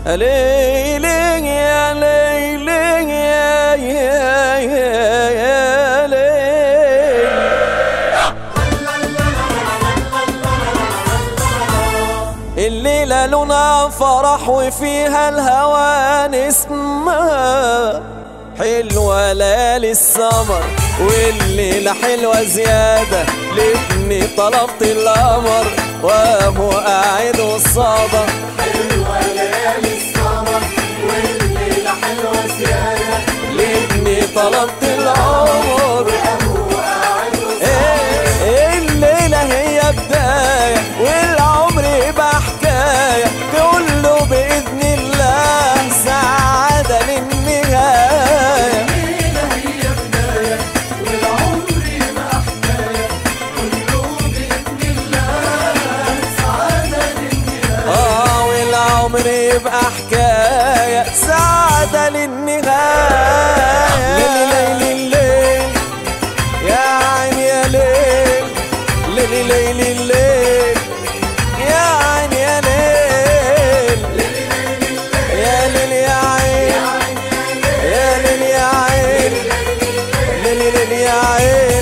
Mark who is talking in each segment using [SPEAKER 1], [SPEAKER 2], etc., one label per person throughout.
[SPEAKER 1] ليلي يا ليلي يا يا يا يا ليل الليلة لونها فرح وفيها الهوى نسمة حلوة ليالي السمر والليلة حلوة زيادة لابني طلبت القمر وهو قاعد وصادة
[SPEAKER 2] حلوة ليالي السمر والليلة حلوة زيادة
[SPEAKER 1] لابني طلبت القمر
[SPEAKER 2] أبو قاعد
[SPEAKER 1] إيه الليلة هي بداية والعمر يبقى حكاية كله بإذن الله سعادة للنهاية
[SPEAKER 2] الليلة هي بداية والعمر يبقى حكاية كله بإذن الله سعادة للنهاية
[SPEAKER 1] آه والعمر يبقى حكاية سعادة للنهاية ليلي ليلي الليل يا عين يا ليل ليلي ليلي الليل يا عين يا ليل يا ليل يا عين يا ليل يا عين ليل ليل يا عين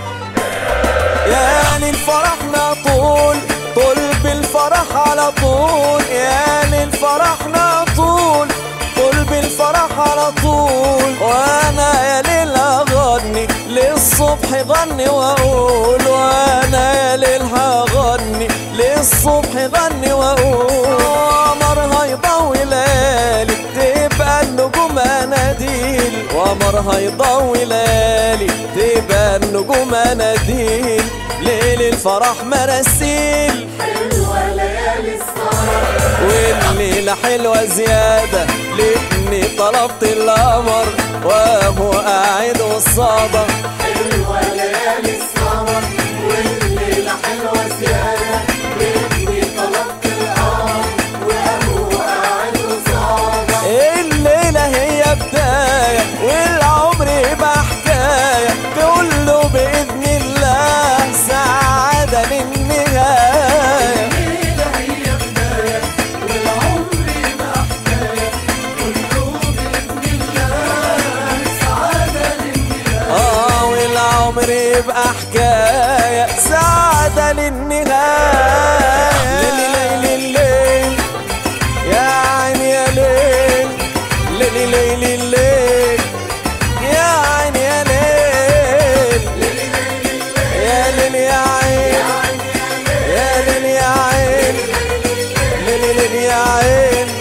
[SPEAKER 1] يا ليل فرحنا طول طول بالفرح على طول يا ليل فرحنا طول طول بالفرح على طول وانا يا ليل اغني للصبح غني واقول وانا يا ليل هغني للصبح غني واقول قمرها يضوي ليالي تبقى النجوم اناديل وقمرها يضوي ليالي تبقى النجوم اناديل ليل الفرح مراسيل
[SPEAKER 2] حلوة ليالي السمر
[SPEAKER 1] والليلة حلوة زيادة لابني طلبت القمر وهو قاعد وصادة
[SPEAKER 2] حلوة ليالي السمر والليلة حلوة زيادة بإذني طلبت القمر وأبو قاعد وصابة
[SPEAKER 1] الليلة هي بداية والعمر يبقى حكاية كله بإذن الله سعادة للنهاية
[SPEAKER 2] الليلة هي بداية والعمر يبقى حكاية كله بإذن الله سعادة للنهاية
[SPEAKER 1] اه والعمر يبقى حكاية سعادة للنهاية ليلي ليلي الليل يا عين يا ليل ليلي ليلي الليل يا عين يا ليل يا ليل يا عين يا ليل يا عين ليلي ليل يا عين